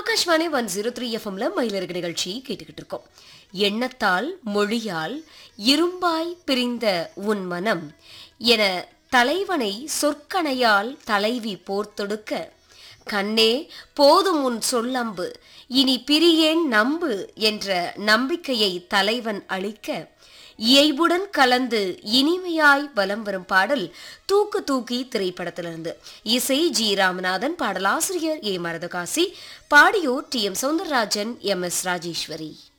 Akashvani one zero three எஃப்எம்ல மயிலருக்கு நிகழ்ச்சி கேட்டுக்கிட்டு இருக்கோம் எண்ணத்தால் மொழியால் இரும்பாய் பிரிந்த உன் மனம் என தலைவனை சொற்கணையால் தலைவி போர்த்தொடுக்க கண்ணே போதும் உன் சொல்லம்பு இனி பிரியேன் நம்பு என்ற நம்பிக்கையை தலைவன் அளிக்க இயைபுடன் கலந்து இனிமையாய் வலம் வரும் பாடல் தூக்கு தூக்கி திரைப்படத்திலிருந்து இசை ஜி ராமநாதன் பாடலாசிரியர் ஏ மரதகாசி பாடியோர் T M Soundararajan M S Rajeswari